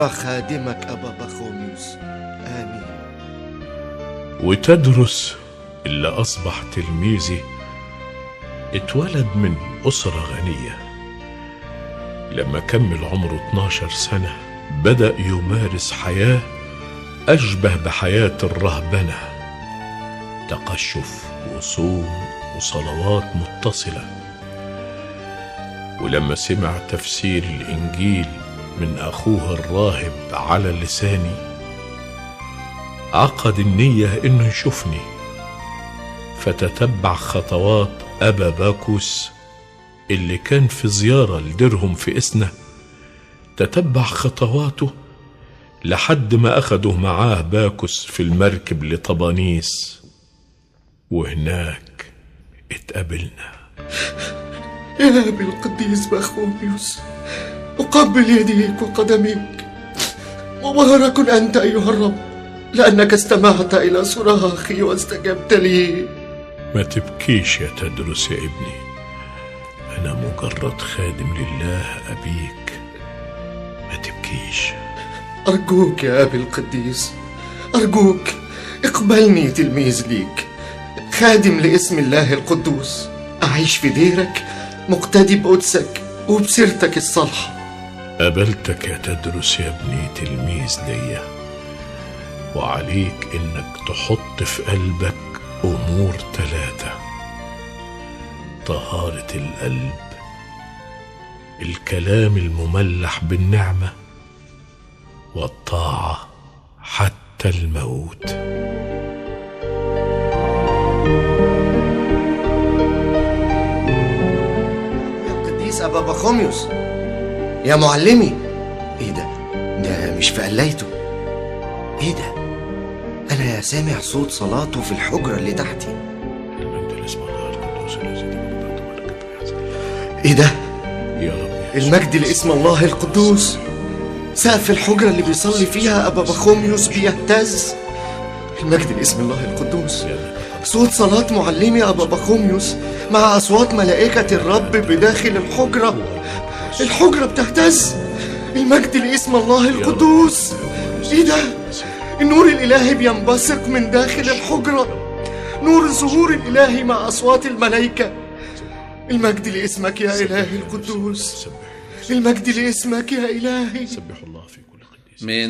خادمك أبا بخوميوس آمين وتدرس اللي أصبح تلميذي اتولد من أسرة غنية لما كمل عمره 12 سنة بدأ يمارس حياة أشبه بحياة الرهبنة تقشف وصوم وصلوات متصلة ولما سمع تفسير الإنجيل من أخوه الراهب على لساني عقد النية إنه يشوفني فتتبع خطوات أبا باكوس اللي كان في زيارة لديرهم في إسنا تتبع خطواته لحد ما أخده معاه باكوس في المركب لطبانيس وهناك اتقابلنا يا أبي القديس بخوميوس أقبل يديك وقدميك مبارك أنت أيها الرب لأنك استمعت إلى صراخي واستجبت لي ما تبكيش يا تدرس يا ابني أنا مجرد خادم لله أبيك ما تبكيش أرجوك يا أبي القديس أرجوك اقبلني تلميذ ليك خادم لاسم الله القدوس أعيش في ديرك مقتدي بقدسك وبسيرتك الصالحة قابلتك يا تدرس يا ابني تلميذ ليا وعليك انك تحط في قلبك امور ثلاثه طهاره القلب الكلام المملح بالنعمه والطاعه حتى الموت يا القديس أبا بخوميوس يا معلمي إيه ده؟ ده مش في قلايته إيه ده؟ أنا سامع صوت صلاته في الحجرة اللي تحتي المجد لاسم الله القدوس الذي تمجد ولك في إيه ده؟ يا رب يا المجد لاسم الله القدوس سقف الحجرة اللي بيصلي فيها أبا بخوميوس بيهتز المجد لاسم الله القدوس صوت صلاة معلمي أبا بخوميوس مع أصوات ملائكة الرب بداخل الحجرة الحجرة بتهتز المجد لاسم الله القدوس إيه ده؟ النور الإلهي بينبثق من داخل الحجرة نور الظهور الإلهي مع أصوات الملائكة المجد لاسمك يا إلهي القدوس سبح المجد لاسمك يا إلهي سبح الله في كل قديس من